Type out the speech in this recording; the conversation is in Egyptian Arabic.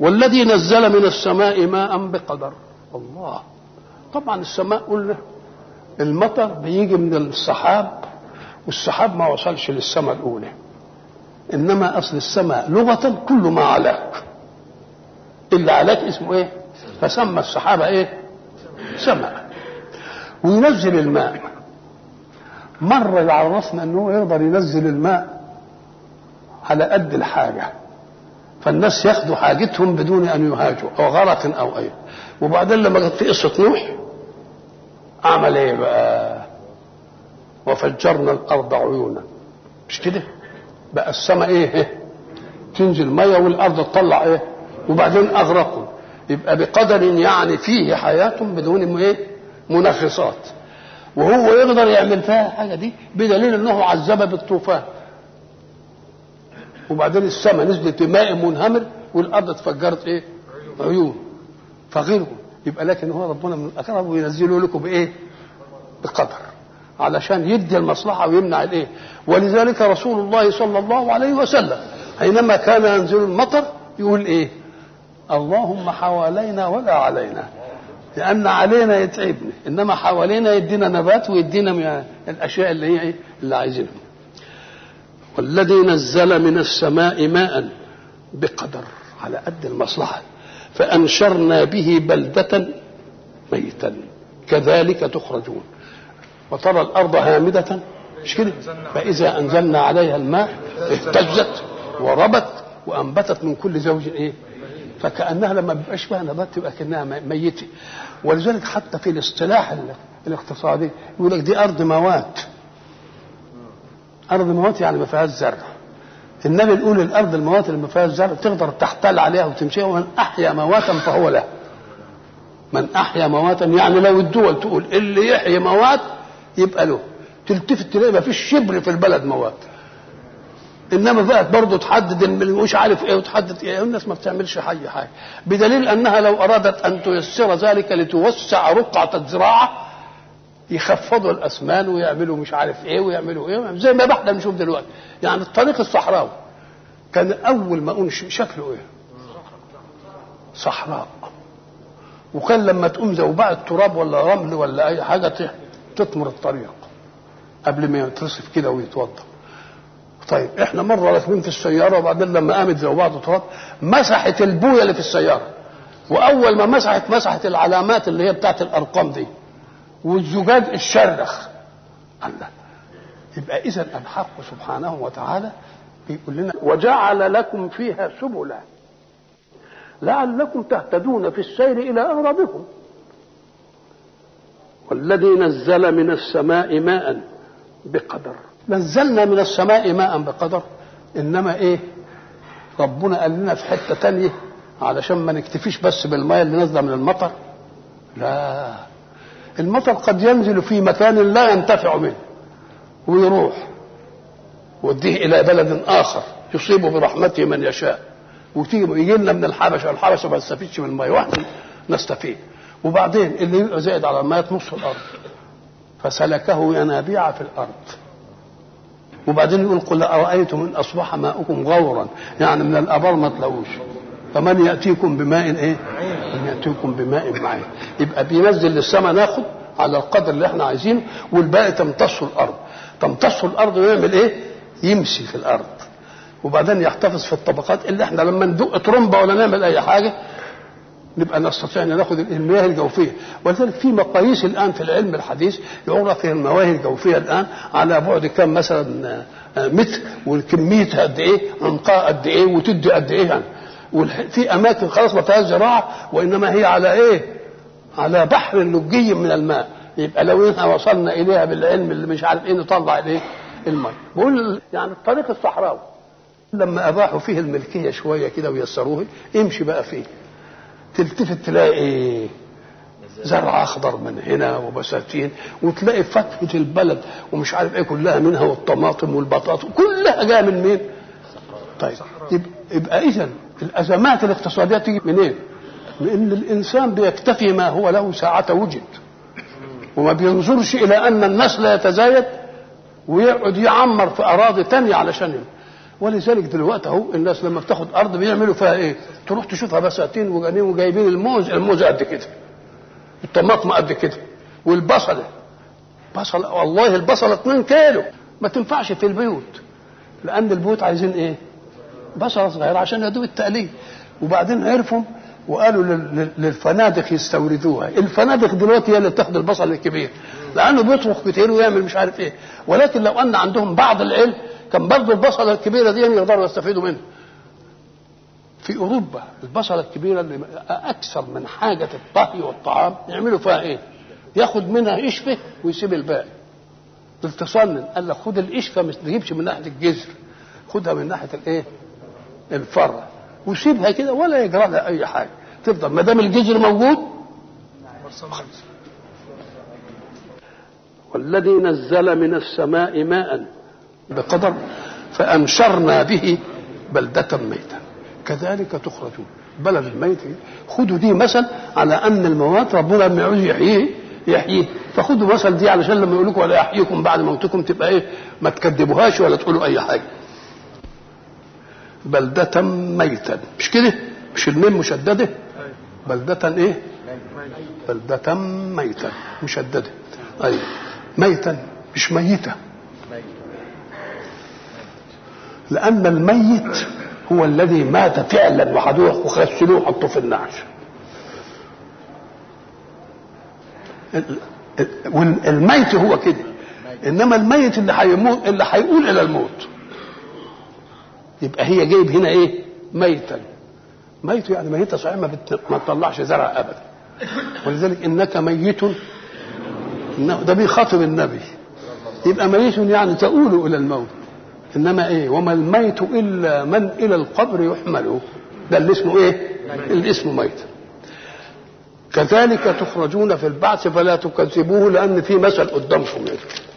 والذي نزل من السماء ماء بقدر الله طبعا السماء قلنا المطر بيجي من السحاب والسحاب ما وصلش للسماء الاولى انما اصل السماء لغه كل ما علاك اللي علاك اسمه ايه فسمى السحابه ايه سماء وينزل الماء مره عرفنا انه يقدر ينزل الماء على قد الحاجه فالناس ياخدوا حاجتهم بدون ان يهاجوا او غلط او اي وبعدين لما جت في قصه نوح عمل ايه بقى وفجرنا الارض عيونا مش كده بقى السماء ايه تنزل ميه والارض تطلع ايه وبعدين اغرقوا يبقى بقدر يعني فيه حياه بدون ايه منغصات وهو يقدر يعمل فيها الحاجه دي بدليل انه عذب بالطوفان وبعدين السماء نزلت بماء منهمر والارض اتفجرت ايه عيون فغيرهم يبقى لكن هو ربنا من الاقرب وينزله لكم بايه بقدر علشان يدي المصلحه ويمنع الايه ولذلك رسول الله صلى الله عليه وسلم حينما كان ينزل المطر يقول ايه اللهم حوالينا ولا علينا لان علينا يتعبنا انما حوالينا يدينا نبات ويدينا من الاشياء اللي هي ايه اللي عايزينها والذي نزل من السماء ماء بقدر على قد المصلحه فانشرنا به بلده ميتا كذلك تخرجون وترى الارض هامده مش كده فاذا انزلنا عليها الماء اهتزت وربت وانبتت من كل زوج ايه فكانها لما بيبقاش فيها نبات تبقى كانها ميته ولذلك حتى في الاصطلاح الاقتصادي يقول لك دي ارض موات ارض موات يعني ما فيهاش زرع النبي يقول الارض الموات اللي ما فيهاش زرع تقدر تحتل عليها وتمشيها ومن احيا مواتا فهو له من احيا مواتا يعني لو الدول تقول اللي يحيي موات يبقى له تلتفت تلاقي ما فيش شبر في البلد موات انما بقت برضه تحدد مش عارف ايه وتحدد ايه الناس ما بتعملش حاجه حاجه بدليل انها لو ارادت ان تيسر ذلك لتوسع رقعه الزراعه يخفضوا الاسمان ويعملوا مش عارف ايه ويعملوا ايه زي ما احنا بنشوف دلوقتي يعني الطريق الصحراوي كان اول ما انشئ شكله ايه صحراء وكان لما تقوم زوبعة تراب ولا رمل ولا اي حاجه تطمر الطريق قبل ما يتصف كده ويتوضا طيب احنا مره راكبين في السياره وبعدين لما قامت زوبعة تراب مسحت البويه اللي في السياره واول ما مسحت مسحت العلامات اللي هي بتاعت الارقام دي والزجاج الشرخ الله يبقى اذا الحق سبحانه وتعالى بيقول لنا وجعل لكم فيها سبلا لعلكم تهتدون في السير الى اغراضكم والذي نزل من السماء ماء بقدر نزلنا من السماء ماء بقدر انما ايه ربنا قال لنا في حته تانية علشان ما نكتفيش بس بالماء اللي نازله من المطر لا المطر قد ينزل في مكان لا ينتفع منه ويروح وديه الى بلد اخر يصيب برحمته من يشاء وتيجي يجي لنا من الحبشه الحبشه ما تستفيدش من الماء واحنا نستفيد وبعدين اللي يبقى زائد على الماء نصف الارض فسلكه ينابيع في الارض وبعدين يقول قل ارايتم ان اصبح ماؤكم غورا يعني من الابار ما تلاقوش فمن ياتيكم بماء ايه؟ من ياتيكم بماء معين يبقى بينزل للسماء ناخد على القدر اللي احنا عايزينه والباقي تمتصه الارض تمتصه الارض ويعمل ايه؟ يمشي في الارض وبعدين يحتفظ في الطبقات اللي احنا لما ندق ترمبه ولا نعمل اي حاجه نبقى نستطيع ان ناخد المياه الجوفيه ولذلك في مقاييس الان في العلم الحديث يعرف فيها المياه الجوفيه الان على بعد كم مثلا متر وكميتها قد ايه عمقها قد ايه وتدي قد ايه يعني وفي اماكن خلاص ما فيهاش زراعه وانما هي على ايه؟ على بحر لجي من الماء يبقى لو احنا وصلنا اليها بالعلم اللي مش عارف ايه نطلع الايه؟ الماء بقول يعني الطريق الصحراوي لما اباحوا فيه الملكيه شويه كده ويسروه امشي بقى فيه تلتفت تلاقي ايه؟ زرع اخضر من هنا وبساتين وتلاقي فاكهه البلد ومش عارف ايه كلها منها والطماطم والبطاطا كلها جايه من مين؟ طيب يبقى, يبقى اذا الازمات الاقتصاديه تيجي منين؟ لان الانسان بيكتفي ما هو له ساعه وجد وما بينظرش الى ان النسل يتزايد ويقعد يعمر في اراضي تانية علشان ولذلك دلوقتي اهو الناس لما بتاخد ارض بيعملوا فيها ايه؟ تروح تشوفها بساتين وجايبين وجايبين الموز الموز قد كده الطماطم قد كده والبصله بصل والله البصله 2 كيلو ما تنفعش في البيوت لان البيوت عايزين ايه بصله صغيره عشان يدوب التقليد وبعدين عرفوا وقالوا للفنادق يستوردوها الفنادق دلوقتي هي اللي بتاخد البصل الكبير لانه بيطبخ كتير ويعمل مش عارف ايه ولكن لو ان عندهم بعض العلم كان برضه البصله الكبيره دي يقدروا يستفيدوا منها في اوروبا البصله الكبيره اللي اكثر من حاجه الطهي والطعام يعملوا فيها ايه ياخد منها قشفه ويسيب الباقي التصنن قال لك خد القشفه ما تجيبش من ناحيه الجذر خدها من ناحيه الايه الفرع وسيبها كده ولا يجرى لها اي حاجه تفضل ما دام الجذر موجود والذي نزل من السماء ماء بقدر فانشرنا به بلده ميتا كذلك تخرجون بلد الميت خدوا دي مثل على ان الموات ربنا لما يعوز يحييه يحييه فخدوا مثل دي علشان لما يقول لكم ولا يحييكم بعد موتكم تبقى ايه ما تكذبوهاش ولا تقولوا اي حاجه بلدة ميتا مش كده مش الميم مشددة بلدة ايه بلدة ميتا مشددة ايوه ميتا مش ميتة لأن الميت هو الذي مات فعلا وحدوه وغسلوه وحطوه في النعش والميت هو كده انما الميت اللي هيموت اللي هيقول الى الموت يبقى هي جايب هنا ايه ميتا ميت يعني ميتة صحيح ما, بت... ما تطلعش زرع ابدا ولذلك انك ميت إنه ده بيخاطب النبي يبقى ميت يعني تؤول الى الموت انما ايه وما الميت الا من الى القبر يحمل ده اللي اسمه ايه اللي اسمه ميت كذلك تخرجون في البعث فلا تكذبوه لان في مثل قدامكم يعني.